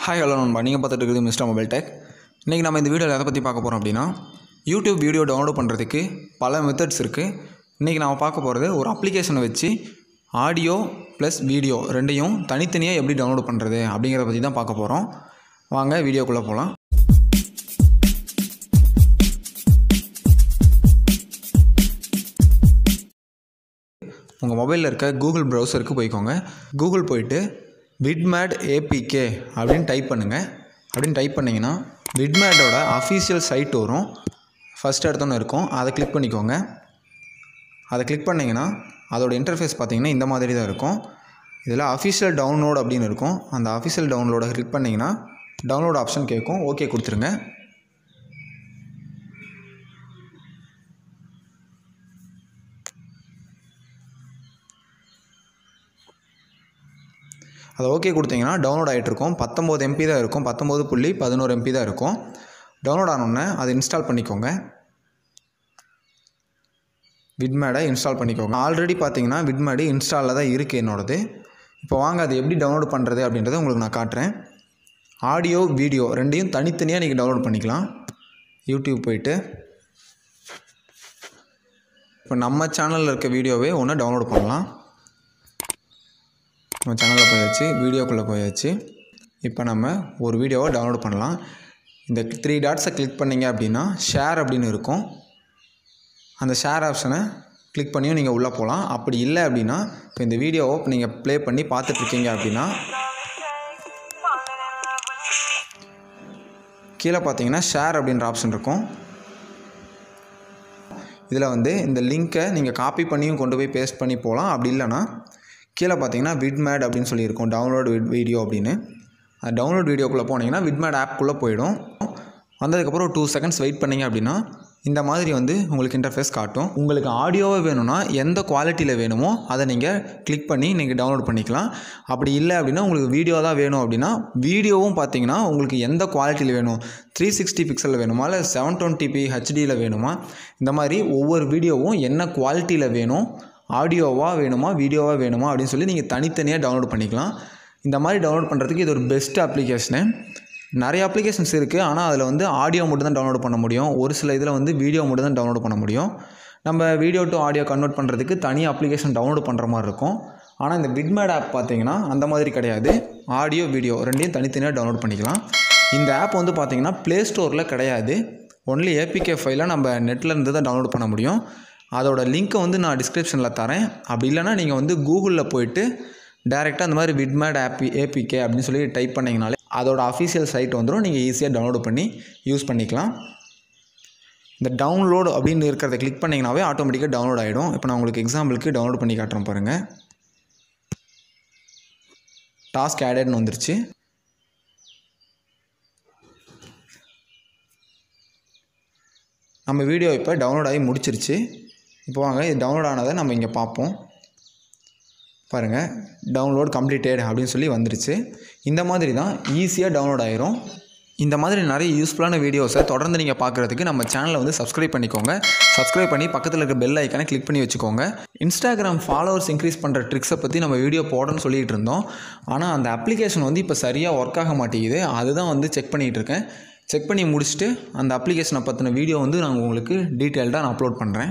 hi hello நண்பா நீங்கள் பார்த்துட்டு இருக்குது மிஸ்டர் மொபைல் டெக் இன்றைக்கி நம்ம இந்த வீடியோவில் எதை பற்றி பார்க்க போகிறோம் அப்படின்னா யூடியூப் வீடியோ டவுன்லோட் பண்ணுறதுக்கு பல மெத்தட்ஸ் இருக்குது இன்றைக்கி நம்ம பார்க்க போகிறது ஒரு அப்ளிகேஷனை வச்சு ஆடியோ ப்ளஸ் வீடியோ ரெண்டையும் தனித்தனியாக எப்படி டவுன்லோட் பண்ணுறது அப்படிங்கிறத பற்றி தான் பார்க்க போகிறோம் வாங்க வீடியோக்குள்ளே போகலாம் உங்கள் மொபைலில் இருக்க கூகுள் ப்ரௌசருக்கு போய்க்கோங்க கூகுள் போயிட்டு விட்மேட் ஏபிகே அப்படின்னு டைப் பண்ணுங்கள் அப்படின்னு டைப் பண்ணிங்கன்னா விட்மேட்டோட அஃபீஷியல் சைட் வரும் ஃபஸ்ட் எடுத்தோன்னு இருக்கும் அதை கிளிக் பண்ணிக்கோங்க அதை கிளிக் பண்ணிங்கன்னா அதோட இன்டர்ஃபேஸ் பார்த்தீங்கன்னா இந்த மாதிரி தான் இருக்கும் இதில் அஃபிஷியல் டவுன்லோட் அப்படின்னு இருக்கும் அந்த அஃபிஷியல் டவுன்லோடை கிளிக் பண்ணிங்கன்னா டவுன்லோட் ஆப்ஷன் கேட்கும் ஓகே கொடுத்துருங்க அதை ஓகே கொடுத்தீங்கன்னா டவுன்லோட் ஆகிட்டு இருக்கும் பத்தொம்போது எம்பி தான் இருக்கும் பத்தொம்போது புள்ளி பதினோரு எம்பி தான் இருக்கும் டவுன்லோட் ஆனோடனே அதை இன்ஸ்டால் பண்ணிக்கோங்க விட்மேடை இன்ஸ்டால் பண்ணிக்கோங்க ஆல்ரெடி பார்த்தீங்கன்னா விட்மேடு இன்ஸ்டாலில் தான் இருக்குது என்னோடது இப்போ வாங்க அதை எப்படி டவுன்லோட் பண்ணுறது அப்படின்றத உங்களுக்கு நான் காட்டுறேன் ஆடியோ வீடியோ ரெண்டையும் தனித்தனியாக நீங்கள் டவுன்லோட் பண்ணிக்கலாம் யூடியூப் போயிட்டு இப்போ நம்ம சேனலில் இருக்க வீடியோவே ஒன்று டவுன்லோட் பண்ணலாம் நம்ம சேனலில் போயாச்சு வீடியோக்குள்ளே போயாச்சு இப்போ நம்ம ஒரு வீடியோவை டவுன்லோட் பண்ணலாம் இந்த த்ரீ டாட்ஸை கிளிக் பண்ணிங்க அப்படின்னா ஷேர் அப்படின்னு இருக்கும் அந்த ஷேர் ஆப்ஷனை கிளிக் பண்ணியும் நீங்கள் உள்ளே போகலாம் அப்படி இல்லை அப்படின்னா இப்போ இந்த வீடியோவை நீங்கள் ப்ளே பண்ணி பார்த்துட்ருக்கீங்க அப்படின்னா கீழே பார்த்தீங்கன்னா ஷேர் அப்படின்ற ஆப்ஷன் இருக்கும் இதில் வந்து இந்த லிங்க்கை நீங்கள் காப்பி பண்ணியும் கொண்டு போய் பேஸ்ட் பண்ணி போகலாம் அப்படி இல்லைன்னா கீழே பார்த்தீங்கன்னா விட்மேட் அப்படின்னு சொல்லியிருக்கோம் டவுன்லோட் விட் வீடியோ அப்படின்னு அது டவுன்லோட் வீடியோக்குள்ளே போனீங்கன்னா விட்மேட் ஆப்குள்ளே போயிடும் வந்ததுக்கப்புறம் டூ செகண்ட்ஸ் வெயிட் பண்ணிங்க அப்படின்னா இந்த மாதிரி வந்து உங்களுக்கு இன்டர்ஃபேஸ் காட்டும் உங்களுக்கு ஆடியோவே வேணும்னா எந்த குவாலிட்டியில் வேணுமோ அதை நீங்கள் கிளிக் பண்ணி நீங்கள் டவுன்லோட் பண்ணிக்கலாம் அப்படி இல்லை அப்படின்னா உங்களுக்கு வீடியோ தான் வேணும் அப்படின்னா வீடியோவும் பார்த்தீங்கன்னா உங்களுக்கு எந்த குவாலிட்டியில் வேணும் த்ரீ சிக்ஸ்டி பிக்சலில் வேணுமா இல்லை செவன் டுவெண்ட்டி பி ஹெச்டியில் வேணுமா இந்த மாதிரி ஒவ்வொரு வீடியோவும் என்ன குவாலிட்டியில் வேணும் ஆடியோவாக வேணுமா வீடியோவாக வேணுமா அப்படின்னு சொல்லி நீங்கள் தனித்தனியாக டவுன்லோட் பண்ணிக்கலாம் இந்த மாதிரி டவுன்லோட் பண்ணுறதுக்கு இது ஒரு பெஸ்ட் அப்ளிகேஷனு நிறைய அப்ளிகேஷன்ஸ் இருக்குது ஆனால் அதில் வந்து ஆடியோ மட்டும் தான் டவுன்லோட் பண்ண முடியும் ஒரு சில இதில் வந்து வீடியோ மட்டும் தான் டவுன்லோட் பண்ண முடியும் நம்ம வீடியோ டு ஆடியோ கன்வெர்ட் பண்ணுறதுக்கு தனி அப்ளிகேஷன் டவுன்லோட் பண்ணுற மாதிரி இருக்கும் ஆனால் இந்த விட்மேட் ஆப் பார்த்தீங்கன்னா அந்த மாதிரி கிடையாது ஆடியோ வீடியோ ரெண்டையும் தனித்தனியாக டவுன்லோட் பண்ணிக்கலாம் இந்த ஆப் வந்து பார்த்தீங்கன்னா ப்ளே ஸ்டோரில் கிடையாது ஒன்லி ஏபிகே ஃபைலை நம்ம நெட்டில் இருந்து தான் டவுன்லோட் பண்ண முடியும் அதோட லிங்க்கை வந்து நான் டிஸ்கிரிப்ஷனில் தரேன் அப்படி இல்லைனா நீங்கள் வந்து கூகுளில் போயிட்டு டேரெக்டாக அந்த மாதிரி விட்மேட் ஆப் ஏபிகே அப்படின்னு சொல்லி டைப் பண்ணிங்கனாலே அதோட அஃபீஷியல் சைட் வந்துடும் நீங்கள் ஈஸியாக டவுன்லோட் பண்ணி யூஸ் பண்ணிக்கலாம் இந்த டவுன்லோடு அப்படின்னு இருக்கிறத கிளிக் பண்ணிங்கனாவே ஆட்டோமேட்டிக்காக டவுன்லோட் ஆகிடும் இப்போ நான் உங்களுக்கு எக்ஸாம்பிளுக்கு டவுன்லோட் பண்ணி காட்டுறேன் பாருங்கள் டாஸ்க் ஆடட்னு வந்துருச்சு நம்ம வீடியோ இப்போ டவுன்லோட் ஆகி முடிச்சிருச்சு இப்போ வாங்க இது டவுன்லோட் ஆனதை நம்ம இங்கே பார்ப்போம் பாருங்கள் டவுன்லோட் கம்ப்ளீட்டட் அப்படின்னு சொல்லி வந்துருச்சு இந்த மாதிரி தான் ஈஸியாக டவுன்லோட் ஆயிரும் இந்த மாதிரி நிறைய யூஸ்ஃபுல்லான வீடியோஸை தொடர்ந்து நீங்கள் பார்க்குறதுக்கு நம்ம சேனலை வந்து சப்ஸ்கிரைப் பண்ணிக்கோங்க சப்ஸ்கிரைப் பண்ணி பக்கத்தில் இருக்க பெல் ஐக்கானை கிளிக் பண்ணி வச்சுக்கோங்க இன்ஸ்டாகிராம் ஃபாலோவர்ஸ் இன்க்ரீஸ் பண்ணுற ட்ரிக்ஸை பற்றி நம்ம வீடியோ போடணும்னு சொல்லிகிட்டு இருந்தோம் ஆனால் அந்த அப்ளிகேஷன் வந்து இப்போ சரியாக ஒர்க் ஆக மாட்டேங்குது அதுதான் வந்து செக் பண்ணிகிட்டு இருக்கேன் செக் பண்ணி முடிச்சுட்டு அந்த அப்ளிகேஷனை பற்றின வீடியோ வந்து நான் உங்களுக்கு டீட்டெயில்டாக நான் அப்லோட் பண்ணுறேன்